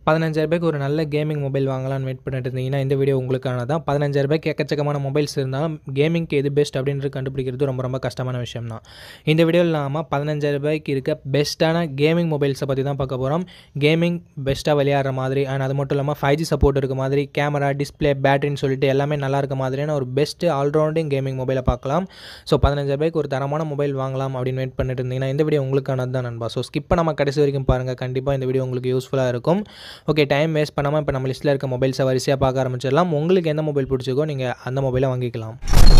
பதினஞ்சாயிரரூபாய்க்கு ஒரு நல்ல gaming mobile வாங்கலாம்னு வெயிட் பண்ணிட்டு இருந்தீங்கன்னா இந்த வீடியோ உங்களுக்கான தான் பதினஞ்சாயிரரூபாய்க்கு எக்கச்சக்கமான மொபைல்ஸ் இருந்தாலும் கேமிங்க்கு எது பெஸ்ட் அப்படின்றது கண்டுபிடிக்கிறது ரொம்ப ரொம்ப கஷ்டமான விஷயம் தான் இந்த வீடியோவில் நாம பதினஞ்சாயிரரூபாய்க்கு இருக்க பெஸ்ட்டான கேமிங் மொபைல்ஸை பற்றி தான் பார்க்க போகிறோம் கேமிங் பெஸ்ட்டாக விளையாடுற மாதிரி அண்ட் அது மட்டும் இல்லாமல் ஃபைவ் ஜி சப்போர்ட் இருக்க மாதிரி கேமரா டிஸ்பிளே பேட்டரின்னு சொல்லிட்டு எல்லாமே நல்லா இருக்க மாதிரியான ஒரு பெஸ்ட்டு ஆல்ரவுண்டிங் கேமிங் மொபைலை பார்க்கலாம் ஸோ பதினஞ்சாயிரரூபாய்க்கு ஒரு தரமான மொபைல் வாங்கலாம் அப்படின்னு வெயிட் பண்ணிட்டு இருந்தீங்கன்னா இந்த வீடியோ உங்களுக்கானது தான் நண்பா ஸோ ஸ்கிப் நம்ம கடைசி வரைக்கும் பாருங்கள் கண்டிப்பாக இந்த வீடியோ உங்களுக்கு யூஸ்ஃபுல்லாக இருக்கும் ஓகே டைம் வேஸ்ட் பண்ணாமல் இப்போ நம்ம லிஸ்ட்டில் இருக்க மொபைல்ஸை வரிசையாக பார்க்க ஆரம்பிச்சிடலாம் உங்களுக்கு எந்த மொபைல் பிடிச்சிக்கோ நீங்கள் அந்த மொபைலை வாங்கிக்கலாம்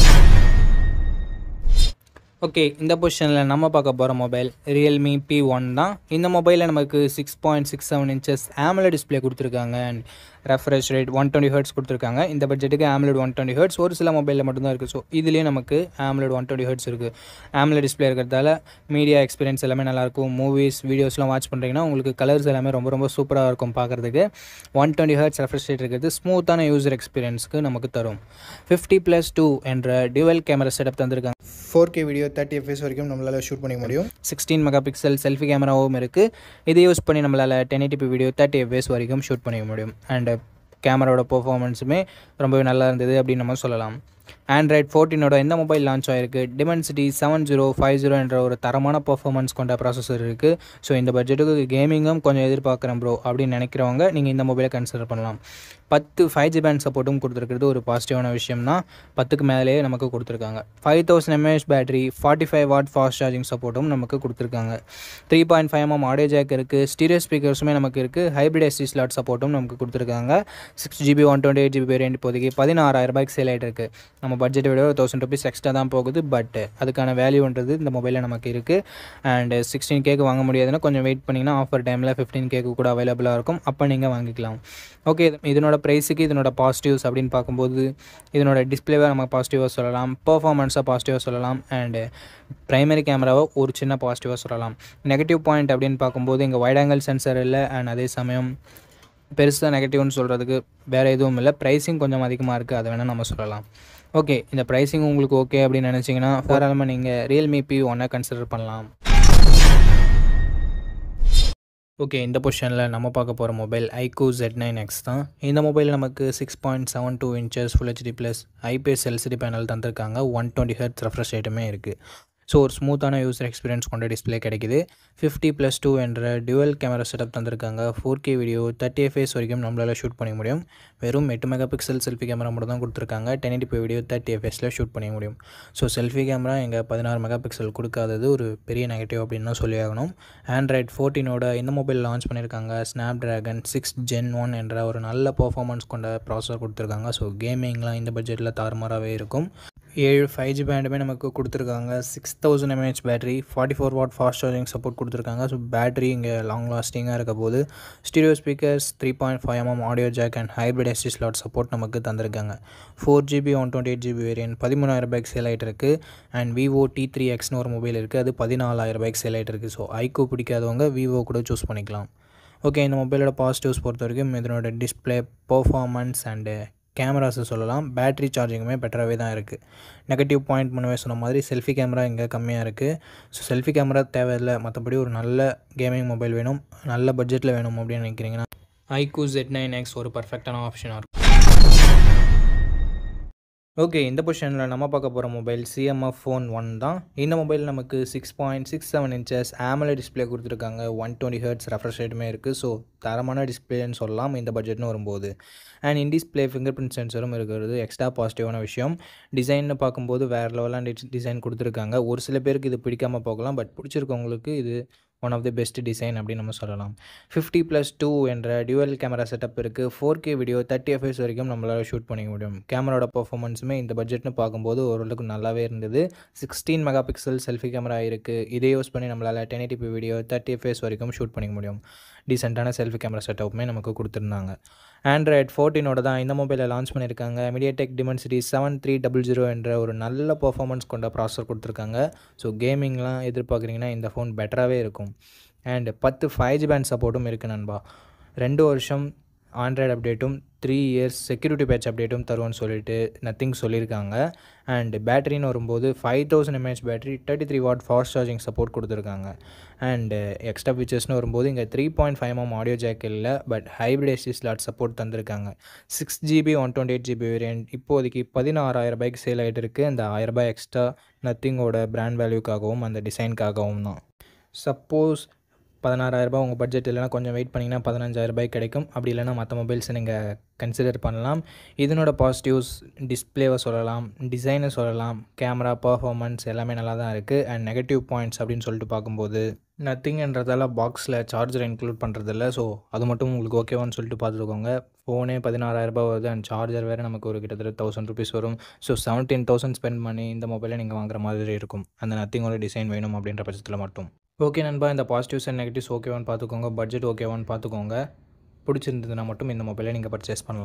ஓகே இந்த பொசிஷனில் நம்ம பார்க்க போகிற மொபைல் ரியல்மி பி ஒன் தான் இந்த மொபைலில் நமக்கு six point six seven inches AMOLED display கொடுத்துருக்காங்க and refresh rate one twenty hertz கொடுத்துருக்காங்க இந்த பட்ஜெட்டுக்கு AMOLED ஒன் டுவெண்ட்டி ஹர்ட்ஸ் ஒரு சில மொபைலில் மட்டும்தான் இருக்குது ஸோ இதுலேயும் நமக்கு AMOLED ஒன் டுவெண்ட்டி ஹர்ட்ஸ் இருக்குது AMOLED டிஸ்பிளே இருக்கிறதால மீடியா எக்ஸ்பீரியன்ஸ் எல்லாமே நல்லாயிருக்கும் மூவிஸ் வீடியோஸ்லாம் வாட்ச் பண்ணுறீங்கன்னா உங்களுக்கு கலர்ஸ் எல்லாமே ரொம்ப ரொம்ப சூப்பராக இருக்கும் பார்க்குறதுக்கு one twenty hertz refresh rate இருக்கிறது ஸ்மூத்தான யூசர் எக்ஸ்பீரியன்ஸ்க்கு நமக்கு தரும் ஃபிஃப்டி ப்ளஸ் டூ என்ற டியூவல் கேமரா செட்டப் தந்திருக்காங்க four K video thirty FS வரைக்கும் நம்மளால் ஷூட் பண்ணிக்க முடியும் சிக்ஸ்டீன் மெகா பிக்சல் செல்ஃபி கேமராவும் இருக்குது இதை யூஸ் பண்ணி நம்மளால் ten eighty P video thirty FS வரைக்கும் ஷூட் பண்ணிக்க முடியும் அண்ட் கேமராவோட பெர்ஃபார்மன்ஸுமே ரொம்பவே நல்லா இருந்தது அப்படின்னு நம்ம சொல்லலாம் ஆண்ட்ராய்ட் ஃபோர்டீனோட இந்த மொபைல் லான்ச் ஆயிருக்கு Dimensity seven zero five zero என்ற ஒரு தரமான பெர்ஃபார்மன்ஸ் கொண்ட ப்ராசஸர் இருக்குது ஸோ இந்த பட்ஜெட்டுக்கு கேமிங்கும் கொஞ்சம் எதிர்பார்க்குறேன் ப்ரோ அப்படின்னு நினைக்கிறவங்க நீங்கள் இந்த மொபைலை கன்சிடர் பண்ணலாம் பத்து ஃபைவ் ஜி பேண்ட் சப்போர்ட்டும் கொடுத்துருக்கிறது ஒரு பாசிட்டிவான விஷயம் தான் பத்துக்கு மேலேயே நமக்கு கொடுத்துருக்காங்க five thousand mAh battery forty five watt fast charging சப்போர்ட்டும் நமக்கு கொடுத்துருக்காங்க three point five mm audio jack இருக்குது ஸ்டீரியோ ஸ்பீக்கர்ஸுமே நமக்கு இருக்குது ஹைப்ரிட் எஸ்டி ஸ்லாட் சப்போர்ட்டும் நமக்கு கொடுத்துருக்காங்க six GB one twenty eight GB variant இப்போதைக்கு பதினாறாயிரம் ரூபாய்க்கு சேல் ஆகிட்டு இருக்கு நம்ம பட்ஜெட்டை விட ஒரு தௌசண்ட் ருபீஸ் எக்ஸ்ட்ரா தான் போகுது பட் அதுக்கான வேல்யூன்றது இந்த மொபைலில் நமக்கு இருக்குது அண்ட் சிக்ஸ்டீன் கேக்கு வாங்க முடியாதுன்னா கொஞ்சம் வெயிட் பண்ணிங்கன்னா ஆஃபர் டைமில் ஃபிஃப்டீன் கேக்கு கூட அவைலபிளாக இருக்கும் அப்போ நீங்கள் வாங்கிக்கலாம் ஓகே இதனோட ப்ரைஸுக்கு இதனோட பாசிட்டிவ்ஸ் அப்படின்னு பார்க்கும்போது இதனோட டிஸ்பிளேவை நம்ம பாசிட்டிவாக சொல்லலாம் பர்ஃபார்மன்ஸாக பாசிட்டிவாக சொல்லலாம் அண்டு ப்ரைமரி கேமராவை ஒரு சின்ன பாசிட்டிவாக சொல்லலாம் நெகட்டிவ் பாயிண்ட் அப்படின்னு பார்க்கும்போது இங்கே வைட் ஆங்கிள் சென்சர் இல்லை அண்ட் அதே சமயம் பெருசாக நெகட்டிவ்னு சொல்கிறதுக்கு வேறு எதுவும் இல்லை ப்ரைஸிங் கொஞ்சம் அதிகமாக இருக்குது அதை வேணால் நம்ம சொல்லலாம் ஓகே இந்த ப்ரைஸிங் உங்களுக்கு ஓகே அப்படின்னு நினச்சிங்கன்னா தாராளமாக நீங்கள் ரியல்மி பி ஒன்றை கன்சிடர் பண்ணலாம் ஓகே இந்த பொசிஷனில் நம்ம பார்க்க போகிற mobile iQOO Z nine X தான் இந்த மொபைல் நமக்கு six point seven two inches full HD plus IPS LCD panel தந்திருக்காங்க ஒன் டுவெண்ட்டி ஹெர்ட்ஸ் ரெஃப்ரெஷ் ரேட்டுமே இருக்குது ஸோ ஒரு ஸ்மூத்தான யூசர் எக்ஸ்பீரியன்ஸ் கொண்ட டிஸ்பிளே கிடைக்குது ஃபிஃப்டி ப்ளஸ் டூ என்ற டியூவல் கேமரா செட்டப் தந்திருக்காங்க four K video thirty FS வரைக்கும் நம்மளால் ஷூட் பண்ண முடியும் வெறும் எட்டு மெகா பிக்சல் செல்ஃபி கேமரா மட்டும் தான் கொடுத்துருக்காங்க டென் எயிட்டி வீடியோ தேர்ட்டி எஃப்எஸில் ஷூட் பண்ண முடியும் ஸோ செல்ஃபி கேமரா எங்கள் பதினாறு மெகா பிக்சல் கொடுக்காதது ஒரு பெரிய நெகட்டிவ் அப்படின்னு தான் சொல்லி ஆகணும் ஆண்ட்ராய்ட் ஃபோர்டீனோட இந்த மொபைல் லான்ச் பண்ணியிருக்காங்க Snapdragon six gen one என்ற ஒரு நல்ல பர்ஃபார்மன்ஸ் கொண்ட ப்ராசஸர் கொடுத்துருக்காங்க ஸோ கேமிங்லாம் இந்த பட்ஜெட்டில் தாறுமாறாகவே இருக்கும் ஏழு ஃபைவ் ஜி பேண்டுமே நமக்கு கொடுத்துருக்காங்க six thousand mAh battery forty four watt fast charging support கொடுத்துருக்காங்க ஸோ பேட்டரி இங்கே லாங் லாஸ்டிங்காக இருக்க போது stereo speakers three point five mm audio jack and hybrid SD slot support நமக்கு தந்திருக்காங்க four GB one twenty eight GB variant பதிமூணாயிரம் ரூபாய்க்கு sale ஆகிட்டு இருக்குது அண்ட் விவோ டி த்ரீ எக்ஸ்னு ஒரு மொபைல் இருக்குது அது பதினாலாயிரம் ரூபாய்க்கு சேல் ஆகிட்டு இருக்குது ஸோ ஐக்கோ பிடிக்காதவங்க விவோ கூட சூஸ் பண்ணிக்கலாம் ஓகே இந்த மொபைலோட பாசிட்டிவ்ஸ் பொறுத்த வரைக்கும் இதனோட டிஸ்பிளே பர்ஃபார்மன்ஸ் அண்டு கேமராஸை சொல்லலாம் பேட்ரி சார்ஜிங்குமே பெட்டராகவே தான் இருக்குது நெகட்டிவ் பாயிண்ட் முன்னவே சொன்ன மாதிரி செல்ஃபி கேமரா இங்கே கம்மியாக இருக்குது ஸோ செல்ஃபி கேமரா தேவையில்லை மற்றபடி ஒரு நல்ல கேமிங் மொபைல் வேணும் நல்ல பட்ஜெட்டில் வேணும் அப்படின்னு நினைக்கிறீங்கன்னா ஐக்கூ ஜெட் நைன் எக்ஸ் ஒரு பர்ஃபெக்டான ஆப்ஷனாக இருக்கும் ஓகே இந்த பொசிஷனில் நம்ம பார்க்க போகிற மொபைல் சிஎம்எஃப் ஃபோன் ஒன் தான் இந்த மொபைல் நமக்கு six point six seven inches AMOLED display கொடுத்துருக்காங்க ஒன் டுவெண்ட்டி ஹர்ட்ஸ் ரெஃப்ரெஷ் ரேட்டுமே இருக்குது ஸோ தரமான டிஸ்பிளேன்னு சொல்லலாம் இந்த பட்ஜெட்னு வரும்போது and in display fingerprint சென்சரும் இருக்கிறது எக்ஸ்ட்ரா பாசிட்டிவான விஷயம் டிசைன்னு பார்க்கும்போது வேறு லெவலான டிசைன் கொடுத்துருக்காங்க ஒரு சில பேருக்கு இது பிடிக்காமல் போகலாம் பட் பிடிச்சிருக்கவங்களுக்கு இது one of the best design அப்படின்னு நம்ம சொல்லலாம் ஃபிஃப்டி ப்ளஸ் டூ என்ற டியூவல் கேமரா செட்டப் இருக்குது four K video thirty FS வரைக்கும் நம்மளால் ஷூட் பண்ணிக்க முடியும் கேமராவோட பர்ஃபார்மன்ஸுமே இந்த பட்ஜெட்னு பார்க்கும்போது ஓரளவுக்கு நல்லாவே இருந்தது sixteen megapixel selfie camera இருக்குது இதை யூஸ் பண்ணி நம்மளால் ten eighty video thirty FS வரைக்கும் ஷூட் பண்ணிக்க முடியும் டீசெண்டான செல்ஃபி கேமரா செட்டப்புமே நமக்கு கொடுத்துருந்தாங்க ஆண்ட்ராய்ட் ஃபோர்டீனோட தான் இந்த மொபைலை லான்ச் பண்ணியிருக்காங்க MediaTek Dimensity seven three double zero என்ற ஒரு நல்ல பர்ஃபார்மன்ஸ் கொண்ட ப்ராசஸர் கொடுத்துருக்காங்க ஸோ கேமிங்லாம் எதிர்பார்க்குறீங்கன்னா இந்த ஃபோன் பெட்டராகவே இருக்கும் அண்ட் பத்து ஃபைவ் ஜி பேண்ட் சப்போர்ட்டும் இருக்குது நண்பா ரெண்டு வருஷம் ஆண்ட்ராய்டு அப்டேட்டும் த்ரீ இயர்ஸ் செக்யூரிட்டி பேட்ச் அப்டேட்டும் தருவோன்னு சொல்லிட்டு நத்திங் சொல்லியிருக்காங்க அண்ட் பேட்டரின்னு வரும்போது five thousand mAh battery thirty three watt fast charging support கொடுத்துருக்காங்க அண்டு எக்ஸ்ட்ரா ஃபீச்சர்ஸ்னு வரும்போது இங்கே three point five M audio jack இல்லை but hybrid SD slot support தந்திருக்காங்க six GB one twenty eight GB variant இப்போதைக்கு பதினாறாயிரம் ரூபாய்க்கு சேல் ஆகிட்டு இருக்குது அந்த ஆயிரம் ரூபாய் எக்ஸ்ட்ரா நத்திங்கோட பிராண்ட் வேல்யூக்காகவும் அந்த டிசைனுக்காகவும் தான் சப்போஸ் பதினாறாயிரரூபா உங்கள் பட்ஜெட் இல்லைனா கொஞ்சம் வெயிட் பண்ணிங்கன்னா பதினஞ்சாயிரரூபாய் கிடைக்கும் அப்படி இல்லைனா மற்ற மொபைல்ஸை நீங்கள் கன்சிடர் பண்ணலாம் இதனோட பாசிட்டிவ்ஸ் டிஸ்பிளேவை சொல்லலாம் டிசைனை சொல்லலாம் கேமரா பர்ஃபார்மன்ஸ் எல்லாமே நல்லா தான் இருக்குது அண்ட் நெகட்டிவ் பாயிண்ட்ஸ் அப்படின்னு சொல்லிட்டு பார்க்கும்போது நத்திங்ன்றதால பாக்ஸில் சார்ஜர் இன்க்ளூட் பண்ணுறதில்ல ஸோ அது மட்டும் உங்களுக்கு ஓகேவான்னு சொல்லிட்டு பார்த்துக்கோங்க ஃபோனே பதினாறாயிரரூபா வருது அண்ட் சார்ஜர் வேறு நமக்கு ஒரு கிட்டத்தட்ட தௌசண்ட் ருபீஸ் வரும் ஸோ செவன்டீன் தௌசண்ட் ஸ்பெண்ட் பண்ணி இந்த மொபைலை நீங்கள் வாங்குற மாதிரி இருக்கும் அந்த நத்திங்கோட டிசைன் வேணும் அப்படின்ற பட்சத்தில் மட்டும் ஓகே நண்பா இந்த பாசிட்டிவ்ஸ் அண்ட் நெகட்டிவ்ஸ் ஓகேவான்னு பார்த்துக்கோங்க பட்ஜெட் ஓகேவான்னு பார்த்துக்கோங்க பிடிச்சிருந்ததுன்னா மட்டும் இந்த மொபைலை நீங்கள் பர்ச்சேஸ் பண்ணலாம்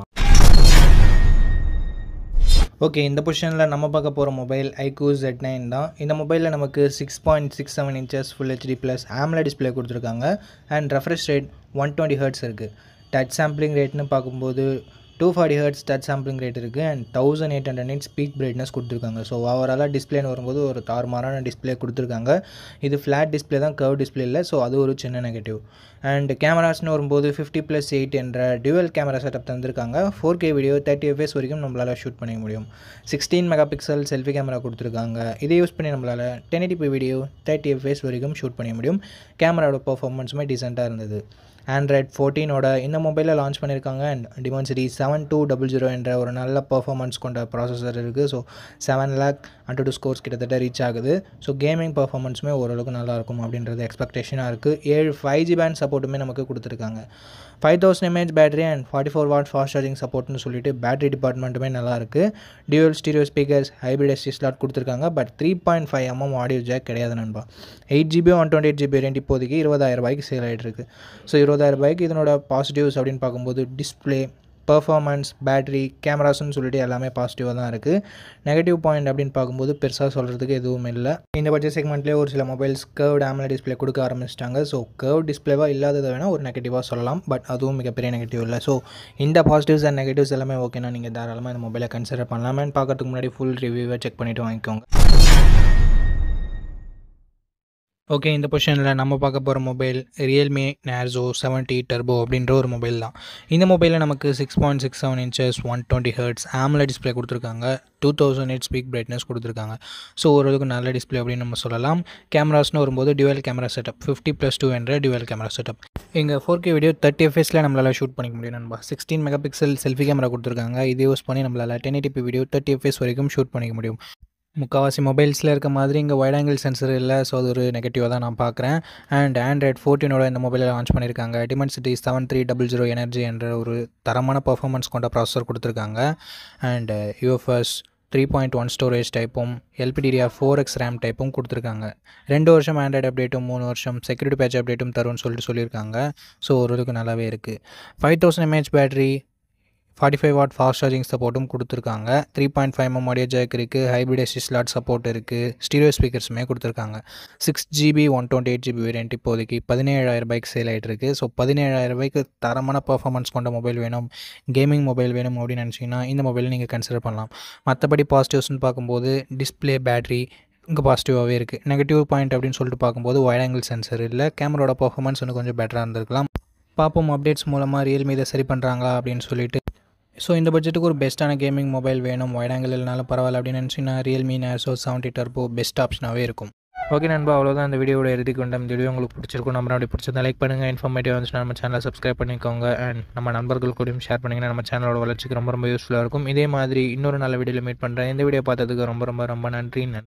ஓகே இந்த பொசிஷனில் நம்ம பார்க்க போகிற மொபைல் ஐக்கூ ஜெட் நைன் தான் இந்த மொபைலில் நமக்கு six point six seven inches full HD plus AMOLED display கொடுத்துருக்காங்க and refresh rate one twenty hertz இருக்குது டச் சாம்பிளிங் ரேட்னு பார்க்கும்போது two forty hertz touch sampling rate இருக்குது and thousand eight hundred nits peak brightness கொடுத்துருக்காங்க so ஓவராலாக டிஸ்பிளேன்னு வரும்போது ஒரு தாறுமாறான டிஸ்பிளே கொடுத்துருக்காங்க இது ஃப்ளாட் டிஸ்பிளே தான் கர்வ் டிஸ்பிளே இல்லை ஸோ அது ஒரு சின்ன நெகட்டிவ் அண்ட் கேமராஸ்னு வரும்போது ஃபிஃப்டி ப்ளஸ் எயிட் என்ற டியூவல் கேமரா செட்டப் தந்திருக்காங்க four K video thirty FS வரைக்கும் நம்மளால் ஷூட் பண்ணிக்க முடியும் sixteen megapixel selfie camera கொடுத்துருக்காங்க இதை யூஸ் பண்ணி நம்மளால் ten eighty video thirty FS வரைக்கும் ஷூட் பண்ணிக்க முடியும் கேமராவோட பர்ஃபார்மன்ஸுமே டீசெண்டாக இருந்தது ஆண்ட்ராய்ட் ஃபோர்டீனோட இந்த மொபைலில் லான்ச் பண்ணியிருக்காங்க and Dimensity seven two double zero என்ற ஒரு நல்ல பர்ஃபார்மன்ஸ் கொண்ட ப்ராசஸர் இருக்குது so seven lakh hundred two scores கிட்டத்தட்ட ரீச் ஆகுது ஸோ கேமிங் பர்ஃபார்மன்ஸுமே ஓரளவுக்கு நல்லாயிருக்கும் அப்படின்றது எக்ஸ்பெக்டேஷனாக இருக்குது ஏழு ஃபைவ் ஜி பேண்ட் சப்போர்ட்டுமே நமக்கு கொடுத்துருக்காங்க five thousand mAh battery and forty four watt fast charging சப்போர்ட்னு சொல்லிட்டு பேட்டரி டிபார்ட்மெண்ட்டுமே நல்லாயிருக்கு dual stereo speakers hybrid SD slot கொடுத்துருக்காங்க but three point five mm audio jack கிடையாது நண்பா eight GB one twenty eight GB variant இப்போதைக்கு இருபதாயிரம் ரூபாய்க்கு சேல் ஆகிட்டு இருக்கு ஸோ இருபதாயிரம் ரூபாய்க்கு இதனோட பாசிட்டிவ்ஸ் அப்படின்னு பார்க்கும்போது டிஸ்பிளே பர்ஃபார்மன்ஸ் பேட்ரி கேமராஸ்னு சொல்லிட்டு எல்லாமே பாசிட்டிவாக தான் இருக்குது நெகட்டிவ் பாயிண்ட் அப்படின்னு பார்க்கும்போது பெருசாக சொல்கிறதுக்கு எதுவும் இல்லை இந்த பட்ஜெட் செக்மெண்ட்லேயே ஒரு சில மொபைல்ஸ் கர்வ்ட் ஆம்ல டிஸ்பிளே கொடுக்க ஆரம்பிச்சிட்டாங்க ஸோ கர்வ் டிஸ்பிளேவாக இல்லாததை வேணால் ஒரு நெகட்டிவாக சொல்லலாம் பட் அதுவும் மிகப்பெரிய நெகட்டிவ் இல்லை ஸோ இந்த பாசிட்டிவ்ஸ் அண்ட் நெகட்டிவ்ஸ் எல்லாமே ஓகேனா நீங்கள் தாராளமாக இந்த மொபைலை கன்சிடர் பண்ணலாமேன்னு பார்க்கறதுக்கு முன்னாடி ஃபுல் ரிவ்யூவை செக் பண்ணிவிட்டு வாங்கிக்கோங்க ஓகே இந்த பொசிஷனில் நம்ம பார்க்க போகிற mobile Realme Narzo seventy Turbo அப்படின்ற ஒரு மொபைல் தான் இந்த மொபைலில் நமக்கு six point six seven inches one twenty hertz AMOLED display கொடுத்துருக்காங்க two thousand eight peak brightness கொடுத்துருக்காங்க ஸோ ஓரளவுக்கு நல்ல டிஸ்பிளே அப்படின்னு நம்ம சொல்லலாம் கேமராஸ்னு வரும்போது dual camera setup fifty plus two என்ற டியூவல் கேமரா செட்டப் இங்கே ஃபோர் கே வீடியோ தேர்ட்டி எஃப்எஸில் நம்மளால் ஷூட் பண்ணிக்க முடியும் நண்பா sixteen megapixel selfie camera கொடுத்துருக்காங்க இதை யூஸ் பண்ணி நம்மளால் ten eighty video thirty FS வரைக்கும் ஷூட் பண்ணிக்க முடியும் முக்கால்வாசி மொபைல்ஸில் இருக்க மாதிரி இங்கே வைட் ஆங்கிள் சென்சர் இல்லை ஸோ அது ஒரு நெகட்டிவாக தான் நான் பார்க்குறேன் அண்ட் ஆண்ட்ராய்ட் ஃபோர்டீனோட இந்த மொபைலை லான்ச் பண்ணியிருக்காங்க Dimensity seven three double zero energy என்ற ஒரு தரமான பர்ஃபார்மன்ஸ் கொண்ட ப்ராசஸர் கொடுத்துருக்காங்க and UFS three point one storage டைப்பும் எல்பிடிடிஆர் ஃபோர் எக்ஸ் ரேம் டைப்பும் கொடுத்துருக்காங்க ரெண்டு வருஷம் ஆண்ட்ராய்டு அப்டேட்டும் மூணு வருஷம் செக்யூரிட்டி பேட்ச் அப்டேட்டும் தரும்னு சொல்லிட்டு சொல்லியிருக்காங்க ஸோ ஓரளவுக்கு நல்லாவே இருக்குது five thousand mAh battery forty five watt fast charging சப்போர்ட்டும் கொடுத்துருக்காங்க three point five M audio jack இருக்குது ஹைப்ரிட் எஸ்டி ஸ்லாட் சப்போர்ட் இருக்குது ஸ்டீரியோ ஸ்பீக்கர்ஸுமே கொடுத்துருக்காங்க six GB one twenty eight GB variant இப்போதைக்கு பதினேழாயிரம் ரூபாய்க்கு சேல் ஆகிட்டு இருக்குது ஸோ பதினேழாயிரம் ரூபாய்க்கு தரமான பர்ஃபார்மன்ஸ் கொண்ட மொபைல் வேணும் கேமிங் மொபைல் வேணும் அப்படின்னு நினச்சிங்கன்னா இந்த மொபைலை நீங்கள் கன்சிடர் பண்ணலாம் மற்றபடி பாசிட்டிவ்ஸ்னு பார்க்கும்போது டிஸ்பிளே பேட்டரி இங்கே பாசிட்டிவாகவே இருக்குது நெகட்டிவ் பாயிண்ட் அப்படின்னு சொல்லிட்டு பார்க்கும்போது வைட் ஆங்கிள் சென்சர் இல்லை கேமராவோட பர்ஃபார்மன்ஸ் இன்னும் கொஞ்சம் பெட்டராக இருந்திருக்கலாம் பார்ப்போம் அப்டேட்ஸ் மூலமாக ரியல்மி இதை சரி பண்ணுறாங்களா அப்படின்னு சொல்லிட்டு ஸோ இந்த பட்ஜெட்டுக்கு ஒரு பெஸ்ட்டான கேமிங் மொபைல் வேணும் வைட் ஆங்கிள் இல்லைனாலும் பரவாயில்ல அப்படின்னு நினச்சிங்கன்னா Realme Narzo seventy Turbo best ஆப்ஷனாகவே இருக்கும் ஓகே நண்பா அவ்வளோதான் இந்த வீடியோட இறுதி கொண்ட இந்த வீடியோ உங்களுக்கு பிடிச்சிருக்கும் நம்ம அப்படி பிடிச்சிருந்தா லைக் பண்ணுங்கள் இன்ஃபர்மேட்டிவ் வந்துச்சுன்னா நம்ம சேனலை சப்ஸ்கிரைப் பண்ணிக்கோங்க அண்ட் நம்ம நண்பர்கள் கூடயும் ஷேர் பண்ணிங்கன்னா நம்ம சேனலோட வளர்ச்சிக்கு ரொம்ப ரொம்ப யூஸ்ஃபுல்லாக இருக்கும் இதே மாதிரி இன்னொரு நல்ல வீடியோவில் மீட் பண்ணுறேன் இந்த வீடியோ பார்த்ததுக்கு ரொம்ப ரொம்ப ரொம்ப நன்றி நன்றி